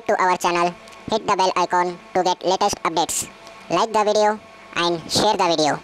to our channel, hit the bell icon to get latest updates. Like the video and share the video.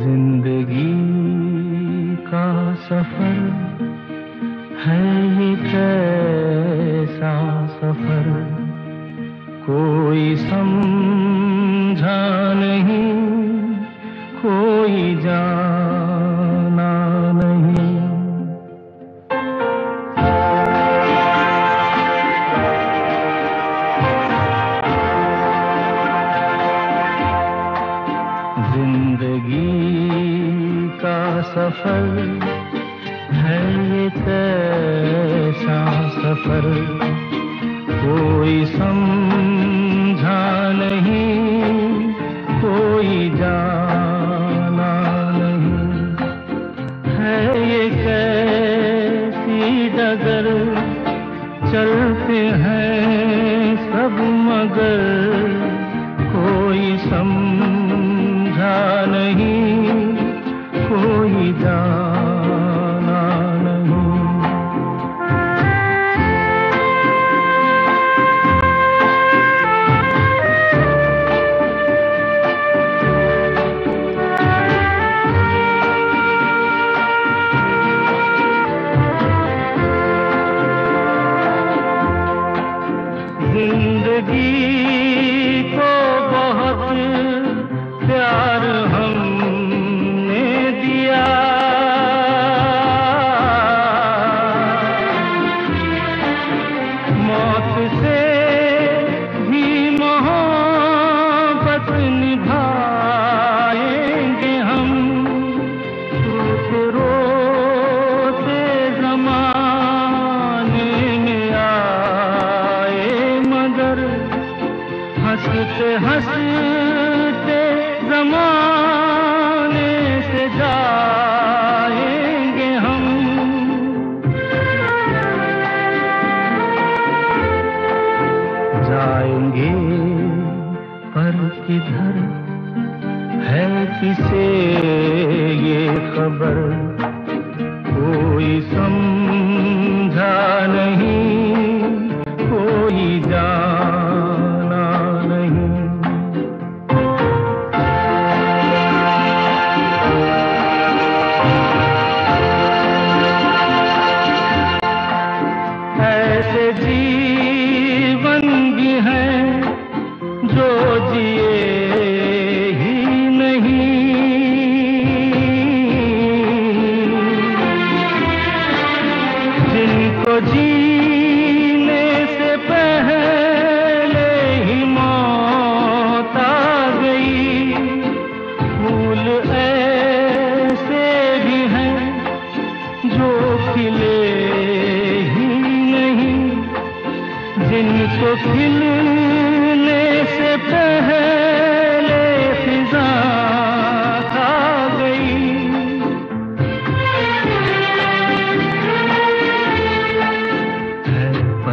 जिंदगी का सफर है ये कैसा सफर कोई समझा नहीं कोई जाना नहीं जिंदगी का सफर है ये कैसा सफर कोई समझा नहीं कोई जाना नहीं है ये कैसी डगर चलते हैं सब मगर कोई समझा नहीं कोई जाना नहीं जिंदगी को बहुत प्यार हमने दिया मौत से भी मोहब्बत निभाएंगे हम रोते रोते जमाने में आए मगर हंसते हंसते जमाने से जाएंगे हम जाएंगे पर किधर है किसे ये खबर कोई समझा नहीं कोई जाना नहीं ऐसे जीवन भी हैं जो जिए ही नहीं जिनको जीने से पहले ही मौत आ गई फूल ऐसे भी हैं जो खिले ही नहीं जिनको खिलने से पहले फिजा खा गई है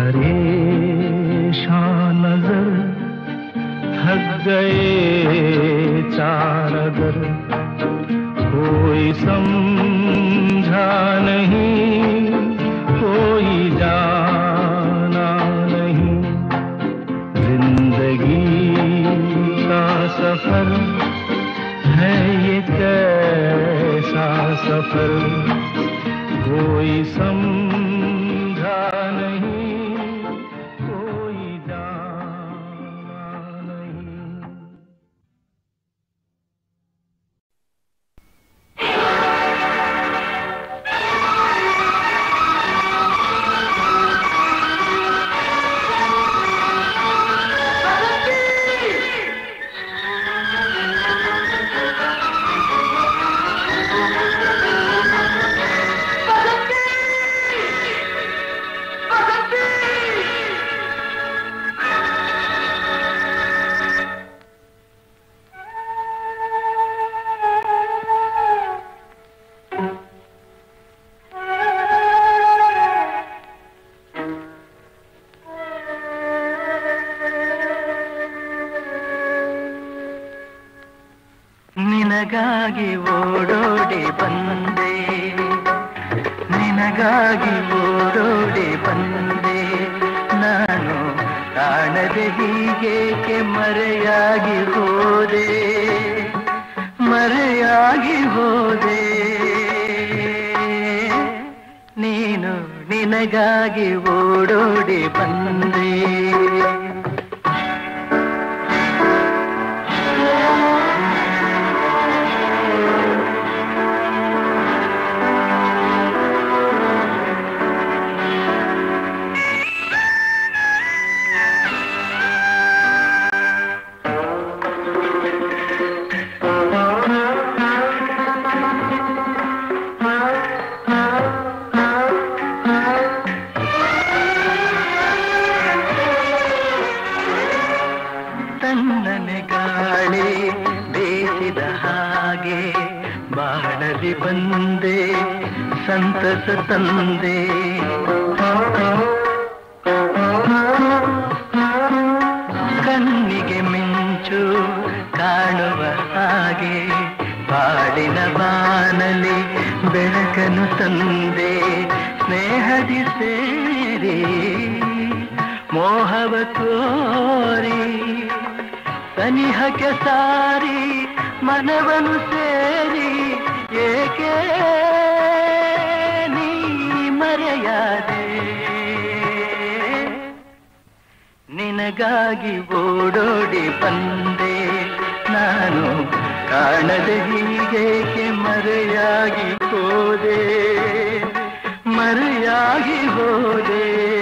परेशान नजर थक गए चार अगर कोई समझा नहीं कोई जाना नहीं जिंदगी का सफर है ये कैसा सफर कोई समझा नहीं कोई जाना नहीं ನಿನಗಾಗಿ ಓಡೋಡಿ ಬಂದೆ ನಿನಗಾಗಿ ಓಡೋಡಿ ಬಂದೆ ನಾನು ಕಾಣದೆ ಹೀಗೇಕೆ ಮರೆಯಾಗಿ ಹೋದೆ ಮರೆಯಾಗಿ ಹೋದೆ ನೀನು ನಿನಗಾಗಿ ಓಡೋಡಿ ಬಂದೆ ತಣ್ಣನೆ ಗಾಳಿ ಬೇಸಿದ ಹಾಗೆ ಬಾಳಲಿ ಬಂದೆ ಸಂತಸ ತಂದೆ ಕಣ್ಣಿಗೆ ಮಿಂಚು ಕಾಣುವ ಹಾಗೆ ಬಾಳಿನ ಬಾನಲಿ ಬೆಳಕನು ತಂದೆ ಸ್ನೇಹದಿ ಸೇರಿ ಮೋಹವ ತೋರಿ ಸನಿಹಕ್ಕೆ ಸಾರಿ ಮನವನು ಸೇರಿ ಏಕೆ ನೀ ಮರೆಯಾದೆ ನಿನಗಾಗಿ ಓಡೋಡಿ ಬಂದೆ ನಾನು ಕಾಣದೆ ಹೀಗೇಕೆ ಮರೆಯಾಗಿ ಹೋದೆ ಮರೆಯಾಗಿ ಹೋದೆ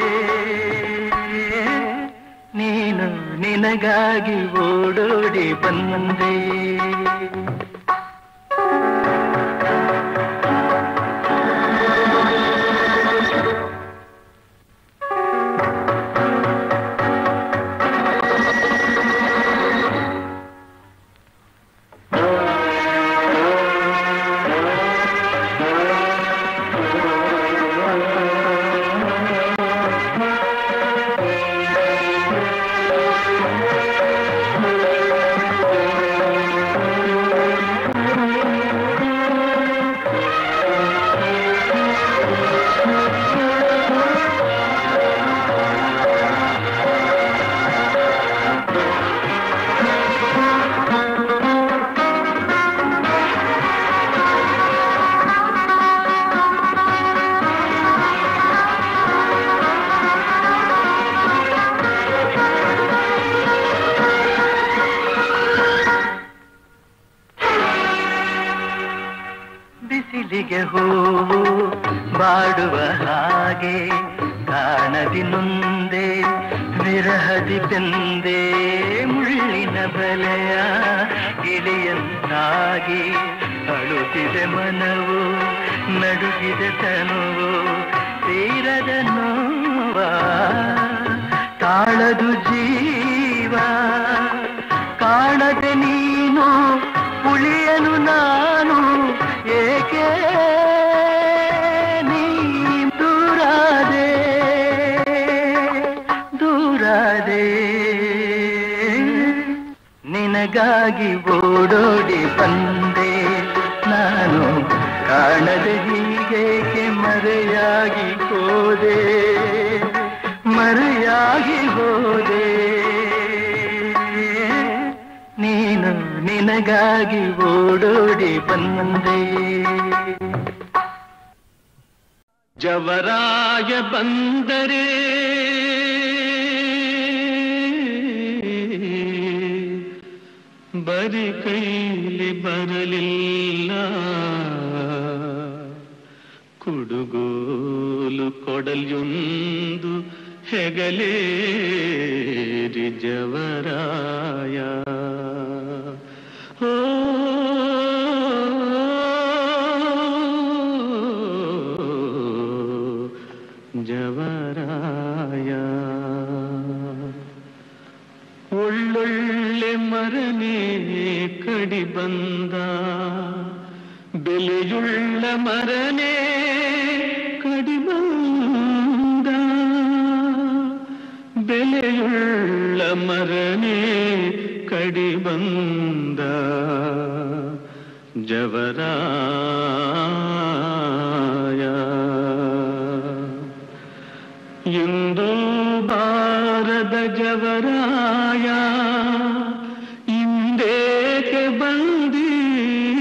ನೀನು ನಿನಗಾಗಿ ಓಡೋಡಿ ಬಂದೆ ಬಿಸಿಲಿಗೆ ಹೂವು ಬಾಡುವ ಹಾಗೆ ಕಾಣದಿ ನೊಂದೆ ವಿರಹದಿ ಬೆಂದೆ ಮುಳ್ಳಿನ ಬಲೆಯ ಇಳಿಯಂತಾಗಿ ಅಳುತ್ತಿದೆ ಮನವು ನಡುಗಿದೆ ತನುವು ತೀರದ ನೋವ ತಾಳದು ಜೀವ ಕಾಣದೆ ನೀನು ಉಳಿಯನು ನಾನು ಏಕೆ ನೀ ದೂರಾದೆ ದೂರಾದೆ ನಿನಗಾಗಿ ಓಡೋಡಿ ಬಂದೆ ನಾನು ಕಾಣದೆ ಹೀಗೇಕೆ ಮರೆಯಾಗಿ ಹೋದೆ ಮರೆಯಾಗಿ ಹೋದೆ ನೀನು ನಿನಗಾಗಿ ಓಡೋಡಿ ಬಂದೆ ಜವರಾಯ ಬಂದರೆ ಬರಿ ಕೈಲಿ ಬರಲಿಲ್ಲ ಕುಡುಗೋಲು ಕೊಡಲ್ಯೊಂದು ಹೆಗಲೇರಿ ಜವರಾಯ ಓ ಜವರಾಯ ಒಳ್ಳೊಳ್ಳೆ ಮರನೇ ಕಡಿ ಬಂದ ಬೆಲೆಯುಳ್ಳ ಮರನೇ ಕಡಿ ಬಂದ ಬೆಲೆಯುಳ್ಳ ಮರನೇ ಕಡಿ ಬಂದ ಜವರಾಯ ಎಂದು ಬಾರದ ಜವರಾಯ ಇಂದೇಕೆ ಬಂದಿ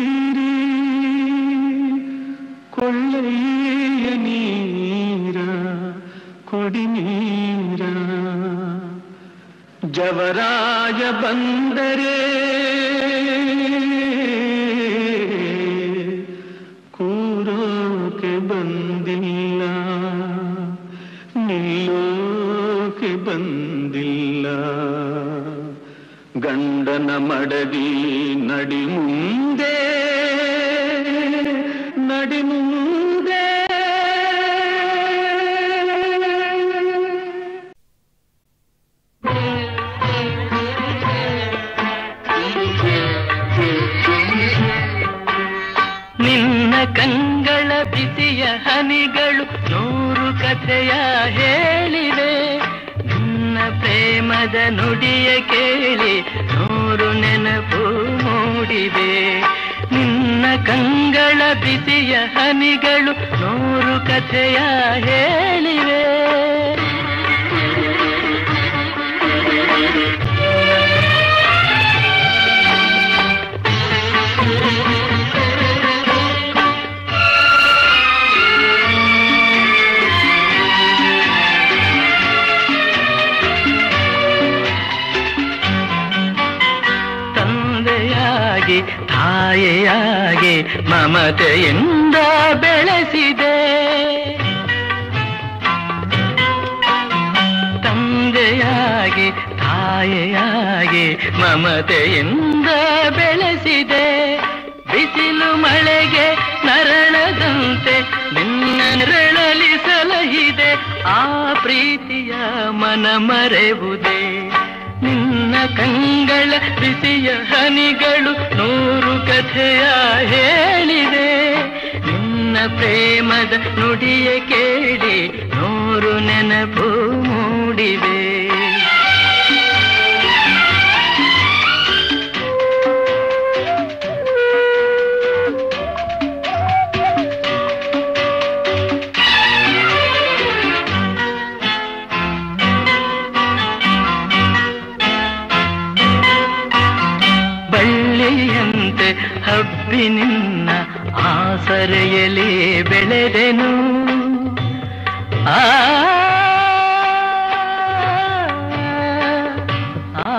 ದೇವರಾಯ ಬಂದರೆ ಕೂರೋಕೆ ಬಂದಿಲ್ಲ ನಿಲ್ಲೋಕೆ ಬಂದಿಲ್ಲ ಗಂಡನ ಮಡದಿ ನಡಿ ಮುಂದೆ ನಡಿ ಮುಂದೆ ನಿನ್ನ ಕಂಗಳ ಬಿಸಿಯ ಹನಿಗಳು ನೂರು ಕಥೆಯ ಹೇಳಿವೆ ನಿನ್ನ ಪ್ರೇಮದ ನುಡಿಯ ಕೇಳಿ ನೂರು ನೆನಪು ಮೂಡಿವೆ ನಿನ್ನ ಕಂಗಳ ಬಿಸಿಯ ಹನಿಗಳು ನೂರು ಕಥೆಯ ಹೇಳಿವೆ ತಂದೆಯಾಗಿ ತಾಯಿಯಾಗಿ ಮಮತೆಯಿಂದ ಬೆಳೆಸಿದೆ ತಂದೆಯಾಗಿ ತಾಯಿಯಾಗಿ ಮಮತೆಯಿಂದ ಬೆಳೆಸಿದೆ ಬಿಸಿಲು ಮಳೆಗೆ ನರಳದಂತೆ ನಿನ್ನ ನೆರಳಲಿ ಸಲಹಿದೆ ಆ ಪ್ರೀತಿಯ ಮನ ಮರೆವುದೇ ನಿನ್ನ ಕಂಗಳ ಬಿಸಿಯ ಹನಿಗಳು ನೂರು ಕಥೆಯ ಹೇಳಿದೆ ನಿನ್ನ ಪ್ರೇಮದ ನುಡಿಯ ಕೇಳಿ ನೂರು ನೆನಪು ಮೂಡಿವೆ ಬಳ್ಳಿಯಂತೆ ಹಬ್ಬಿ ನಿನ್ನ ಆಸರೆಯಲ್ಲಿ ಬೆಳೆದೆನು ಆ ಆ,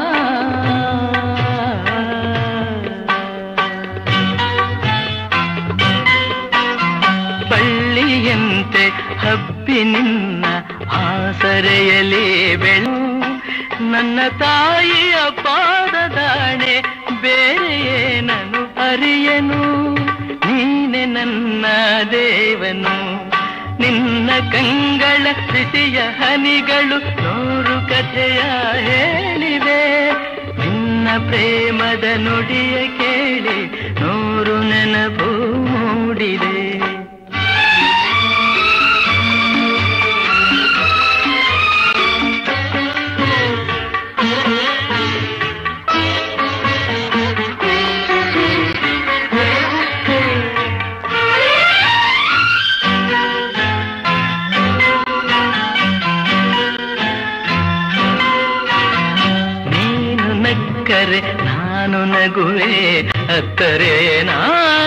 ಬಳ್ಳಿಯಂತೆ ಹಬ್ಬಿ ನಿನ್ನ ಆಸರೆಯಲ್ಲಿ ಬೆಳು ನನ್ನ ತಾಯಿಯ ಪಾದದಾಣೆ ಬೇರೆ ಏನನು ಅರಿಯನು ನೀನೆ ನನ್ನ ದೇವನು ನಿನ್ನ ಕಂಗಳ ಬಿಸಿಯ ಹನಿಗಳು ನೂರು ಕಥೆಯ ಹೇಳಿವೆ ನಿನ್ನ ಪ್ರೇಮದ ನುಡಿಯ ಕೇಳಿ ನೂರು ನೆನಪು ಮೂಡಿದೆ ನೀನು ನಕ್ಕರೆ ನಾನು ನಗುವೆ ಅತ್ತರೆ ನಾ